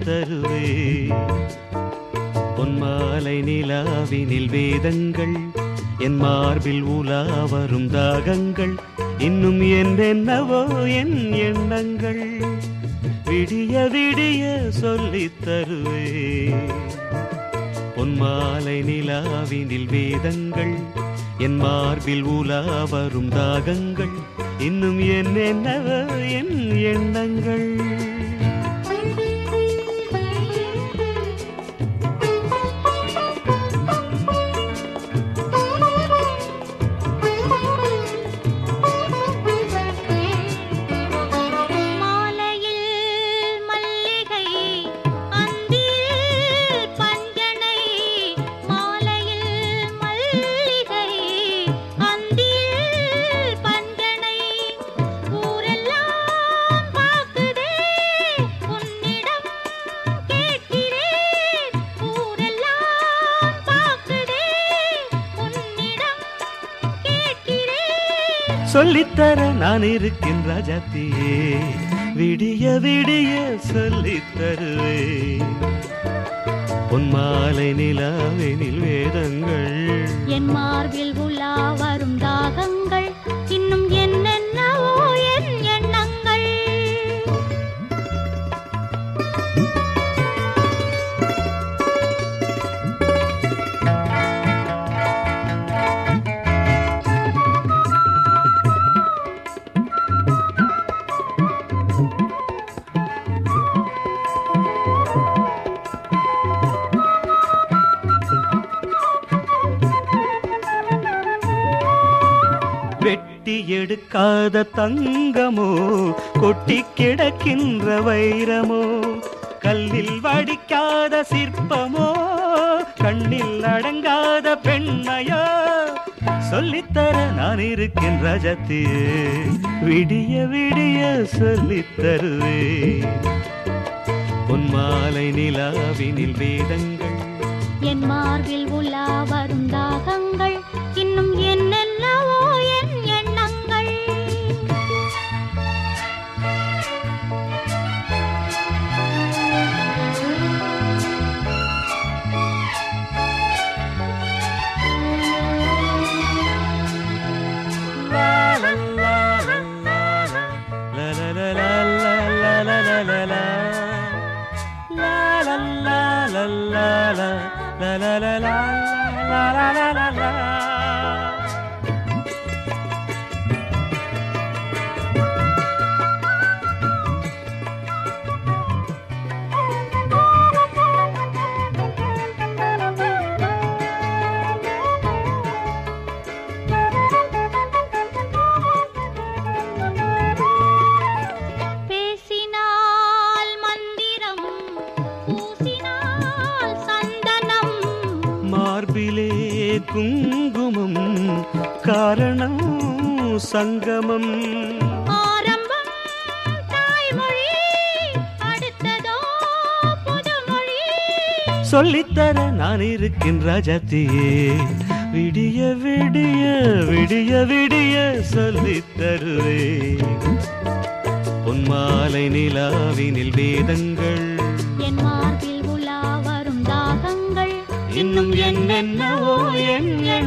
தருவே பொன்மாலை நிலாவினில் வேதங்கள் என் மார்பில் உலா வரும் தாகங்கள் இன்னும் என்னென்னவோ என் எண்ணங்கள் விடிய விடிய சொல்லித் தருவே பொன்மாலை நிலாவினில் வேதங்கள் என் மார்பில் உலா வரும் தாகங்கள் இன்னும் என்னென்னவோ என் எண்ணங்கள் மாலையில் மல்லிகை அந்தியில் பஞ்சனை மாலையில் மல்லிகை அந்தியில் பஞ்சனை ஊரெல்லாம் பார்க்குதே உன்னிடம் கேட்கிறேன் ஊரெல்லாம் பார்க்குதே உன்னிடம் கேட்கிறேன் சொல்லித்தர நான் இருக்கேன் ராஜாத்தியே விடிய விடிய சொல்லித் தருவே பொன்மாலை நிலாவெனில் வேதங்கள் என் மார்பில் உலா வரும் தாகங்கள் இன்னும் என்னென்னவோ என் எண்ணங்கள் வெட்டி எடுக்காத தங்கமோ கொட்டி கிடக்கின்ற வைரமோ கல்லில் வடிக்காத சிற்பமோ கண்ணில் அடங்காத பெண்மையோ சொல்லித்தர நான் இருக்கேன் ரஜத்தியே விடிய விடிய சொல்லித் தருவே பொன்மாலை நிலாவினில் வேதங்கள் என் மார்பில் உலா வரும் தாகங்கள் இன்னும் என்னென்னவோ என் எண்ணங்கள் La la la la la la la la la la. La la la la la la. La la la la la la la la la. பேசினால் மந்திரம் பூசினால் சந்தனம் மார்பிலே குங்குமம் காரணம் சங்கமம் ஆரம்பம் தாய்மொழி அடுத்ததோ புதுமொழி சொல்லித்தர நான் இருக்கேன் ராஜாத்தியே விடிய விடிய விடிய விடிய சொல்லித் தருவே பொன்மாலை நிலாவினில் வேதங்கள் என் மார்பில் உலா வரும் தாகங்கள் இன்னும் என்னென்னவோ என் எண்ணங்கள்